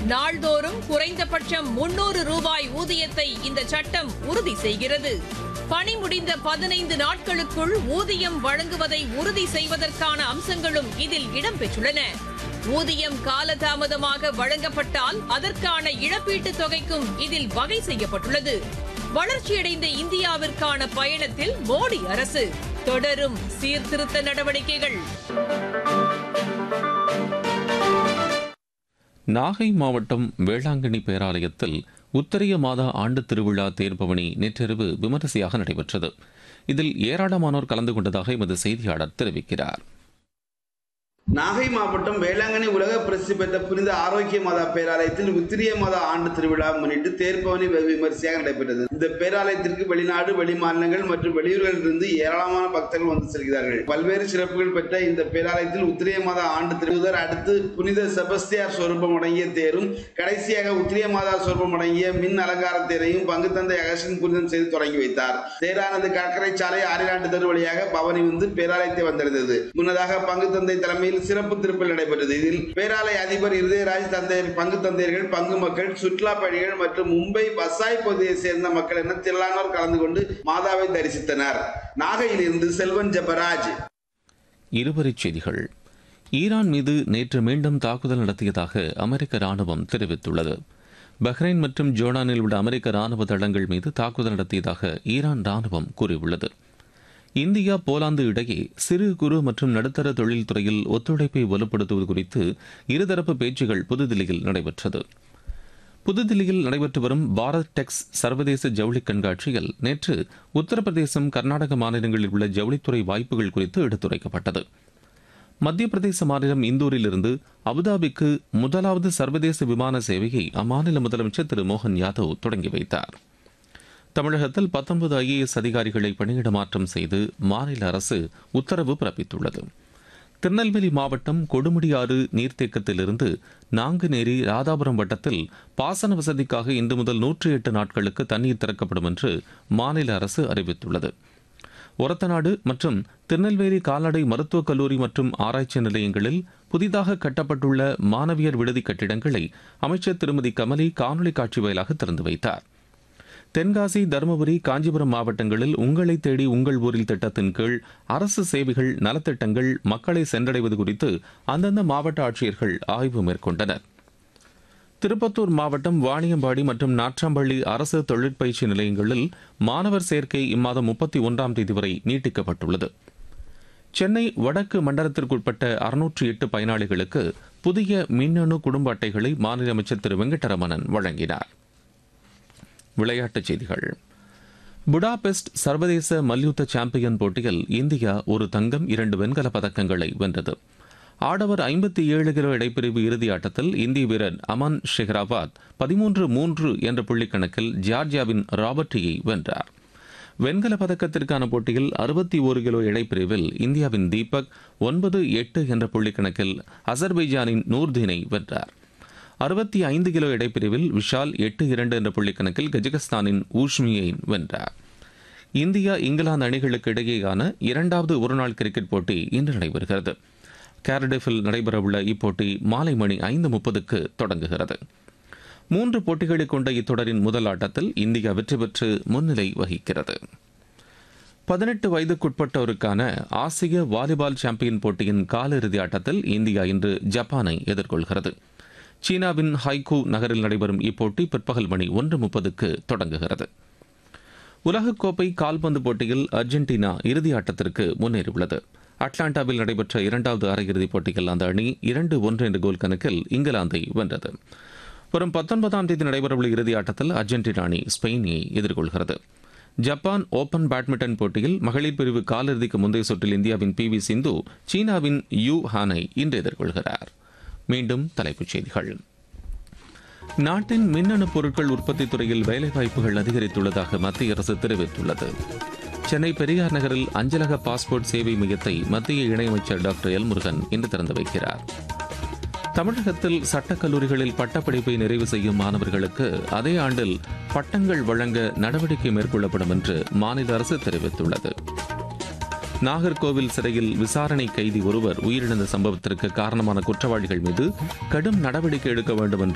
நாள்தோறும் குறைந்தபட்சம் முன்னூறு ரூபாய் ஊதியத்தை இந்த சட்டம் உறுதி செய்கிறது பணி முடிந்த பதினைந்து நாட்களுக்குள் ஊதியம் வழங்குவதை உறுதி செய்வதற்கான அம்சங்களும் இதில் இடம்பெற்றுள்ளன ஊதியம் காலதாமதமாக வழங்கப்பட்டால் அதற்கான இழப்பீட்டுத் தொகைக்கும் இதில் வகை செய்யப்பட்டுள்ளது வளர்ச்சியடைந்த இந்தியாவிற்கான பயணத்தில் மோடி அரசு தொடரும் சீர்திருத்த நடவடிக்கைகள் நாகை மாவட்டம் வேளாங்கண்ணி பேராலயத்தில் உத்தரிய மாத ஆண்டு திருவிழா தேர்பவனி நேற்றிரவு விமரிசையாக நடைபெற்றது இதில் ஏராளமானோர் கலந்து கொண்டதாக எமது செய்தியாளர் தெரிவிக்கிறார் நாகை மாவட்டம் வேளாங்கண்ணி உலக பிரசித்தி பெற்ற புனித ஆரோக்கிய மாதா பேராலயத்தில் உத்திரிய மாதா ஆண்டு திருவிழா முன்னிட்டு தேர்ப்பவனி வெகு விமரிசையாக நடைபெற்றது இந்த பேராலயத்திற்கு வெளிநாடு வெளிமாநிலங்கள் மற்றும் வெளியூர்களிலிருந்து ஏராளமான பக்தர்கள் வந்து செல்கிறார்கள் பல்வேறு சிறப்புகள் பெற்ற இந்த பேராலயத்தில் உத்திரிய மாதா ஆண்டு திருவிழர் அடுத்து புனித செபஸ்தியார் சொரூபம் அடங்கிய தேரும் கடைசியாக உத்திரிய மாதா சொரூபம் அடங்கிய மின் அலங்கார தேரையும் பங்கு தந்தை அகசின் புனிதம் செய்து தொடங்கி வைத்தார் தேரானது கடற்கரை சாலை ஆரிலாண்டு தெரு வழியாக பவனி வந்து பேராலயத்தை வந்தடைந்தது முன்னதாக பங்கு தந்தை தலைமையில் சிறப்பு திருப்பல் நடைபெற்றது இதில் பேராலய அதிபர் இருதயராஜ் தந்தையர் பங்கு தந்தையர்கள் பங்கு மக்கள் சுற்றுலா பயணிகள் மற்றும் மும்பை வசாய் பகுதியை சேர்ந்த மக்கள் என திரளானோர் கலந்து கொண்டு மாதாவை தரிசித்தனர் நாகையிலிருந்து செல்வன் ஜபராஜ் இருவரிச் செய்திகள் ஈரான் மீது நேற்று மீண்டும் தாக்குதல் நடத்தியதாக அமெரிக்க ராணுவம் தெரிவித்துள்ளது பஹ்ரைன் மற்றும் ஜோர்டானில் உள்ள அமெரிக்க ராணுவ தளங்கள் மீது தாக்குதல் நடத்தியதாக ஈரான் ராணுவம் கூறியுள்ளது இந்தியா போலாந்து இடையே சிறு குறு மற்றும் நடுத்தர தொழில் துறையில் ஒத்துழைப்பை வலுப்படுத்துவது குறித்து இருதரப்பு பேச்சுகள் புதுதில்லியில் நடைபெற்றது புதுதில்லியில் நடைபெற்று வரும் பாரத் டெக்ஸ் சர்வதேச ஜவுளி கண்காட்சியில் நேற்று உத்தரப்பிரதேசம் கர்நாடக மாநிலங்களில் உள்ள ஜவுளித்துறை வாய்ப்புகள் குறித்து எடுத்துரைக்கப்பட்டது மத்திய பிரதேச மாநிலம் இந்தூரிலிருந்து அபுதாபிக்கு முதலாவது சர்வதேச விமான சேவையை அம்மாநில முதலமைச்சர் திரு மோகன் யாதவ் தொடங்கி வைத்தார் தமிழகத்தில் பத்தொன்பது ஐஏஎஸ் அதிகாரிகளை பணியிட மாற்றம் செய்து மாநில அரசு உத்தரவு பிறப்பித்துள்ளது திருநெல்வேலி மாவட்டம் கொடுமுடியாறு நீர்த்தேக்கத்திலிருந்து நாங்குநேரி ராதாபுரம் வட்டத்தில் பாசன வசதிக்காக இன்று முதல் நூற்றி எட்டு நாட்களுக்கு தண்ணீர் திறக்கப்படும் என்று மாநில அரசு அறிவித்துள்ளது ஒரத்தநாடு மற்றும் திருநெல்வேலி கால்நடை மருத்துவக் கல்லூரி மற்றும் ஆராய்ச்சி நிலையங்களில் புதிதாக கட்டப்பட்டுள்ள மாணவியர் விடுதி கட்டிடங்களை அமைச்சர் திருமதி கமலி காணொலி காட்சி வாயிலாக திறந்து வைத்தார் தென்காசி தருமபுரி காஞ்சிபுரம் மாவட்டங்களில் உங்களை தேடி உங்கள் ஊரில் திட்டத்தின் கீழ் அரசு சேவைகள் நலத்திட்டங்கள் மக்களை சென்றடைவது குறித்து அந்தந்த மாவட்ட ஆட்சியர்கள் ஆய்வு மேற்கொண்டனர் திருப்பத்தூர் மாவட்டம் வாணியம்பாடி மற்றும் நாற்றாம்பள்ளி அரசு தொழிற்பயிற்சி நிலையங்களில் மாணவர் சேர்க்கை இம்மாதம் முப்பத்தி ஒன்றாம் தேதி வரை நீட்டிக்கப்பட்டுள்ளது சென்னை வடக்கு மண்டலத்திற்குட்பட்ட அறுநூற்றி எட்டு பயனாளிகளுக்கு புதிய மின்னணு குடும்ப அட்டைகளை மாநில அமைச்சர் திரு வெங்கடரமணன் வழங்கினார் விளையாட்டுச் செய்திகள் புடாபெஸ்ட் சர்வதேச மல்யுத்த சாம்பியன் போட்டியில் இந்தியா ஒரு தங்கம் இரண்டு வெண்கல பதக்கங்களை வென்றது ஆடவர் ஐம்பத்தி ஏழு கிலோ இடைப்பிரிவு இறுதி ஆட்டத்தில் இந்திய வீரர் அமன் ஷெஹ்ராபாத் பதிமூன்று மூன்று என்ற புள்ளிக்கணக்கில் ஜார்ஜியாவின் ராபர்டியை வென்றார் வெண்கல பதக்கத்திற்கான போட்டியில் அறுபத்தி ஒரு கிலோ இடைப்பிரிவில் இந்தியாவின் தீபக் ஒன்பது எட்டு என்ற புள்ளிக்கணக்கில் அசர்பைஜானின் நூர்தீனை வென்றார் அறுபத்தி ஐந்து கிலோ இடைப்பிரிவில் விஷால் எட்டு இரண்டு என்ற புள்ளிக்கணக்கில் கஜகஸ்தானின் ஊஷ்மியை வென்றார் இந்தியா இங்கிலாந்து அணிகளுக்கு இடையேயான இரண்டாவது ஒருநாள் கிரிக்கெட் போட்டி இன்று நடைபெறுகிறது கேரடிஃபில் நடைபெறவுள்ள இப்போட்டி மாலை மணி ஐந்து முப்பதுக்கு தொடங்குகிறது மூன்று போட்டிகளை கொண்ட இத்தொடரின் முதல் ஆட்டத்தில் இந்தியா வெற்றி பெற்று முன்னிலை வகிக்கிறது பதினெட்டு வயதுக்குட்பட்டோருக்கான ஆசிய வாலிபால் சாம்பியன் போட்டியின் காலிறுதி ஆட்டத்தில் இந்தியா இன்று ஜப்பானை எதிர்கொள்கிறது சீனாவின் ஹைகூ நகரில் நடைபெறும் இப்போட்டி பிற்பகல் மணி ஒன்று முப்பதுக்கு தொடங்குகிறது உலகக்கோப்பை கால்பந்து போட்டியில் அர்ஜென்டினா இறுதி ஆட்டத்திற்கு முன்னேறியுள்ளது அட்லாண்டாவில் நடைபெற்ற இரண்டாவது அரையிறுதிப் போட்டியில் அந்த அணி இரண்டு ஒன்று என்ற கோல் கணக்கில் இங்கிலாந்தை வென்றது வரும் பத்தொன்பதாம் தேதி நடைபெறவுள்ள இறுதி ஆட்டத்தில் அர்ஜென்டினா அணி ஸ்பெயினை எதிர்கொள்கிறது ஜப்பான் ஓபன் பேட்மிண்டன் போட்டியில் மகளிர் பிரிவு காலிறுதிக்கு முந்தைய சுற்றில் இந்தியாவின் பி வி சிந்து சீனாவின் யூ ஹானை இன்று எதிர்கொள்கிறார் மீண்டும் தலைப்புச் செய்திகள் நாட்டின் மின்னணு பொருட்கள் உற்பத்தி துறையில் வேலைவாய்ப்புகள் அதிகரித்துள்ளதாக மத்திய அரசு தெரிவித்துள்ளது சென்னை பெரியார் நகரில் அஞ்சலக பாஸ்போர்ட் சேவை மையத்தை மத்திய இணையமைச்சர் டாக்டர் எல் முருகன் இன்று திறந்து வைக்கிறார் தமிழகத்தில் சட்டக் கல்லூரிகளில் பட்டப்படிப்பை நிறைவு செய்யும் மாணவர்களுக்கு அதே ஆண்டில் பட்டங்கள் வழங்க நடவடிக்கை மேற்கொள்ளப்படும் என்று மாநில அரசு தெரிவித்துள்ளது நாகர்கோவில் சிறையில் விசாரணை கைதி ஒருவர் உயிரிழந்த சம்பவத்திற்கு காரணமான குற்றவாளிகள் மீது கடும் நடவடிக்கை எடுக்க வேண்டும் என்று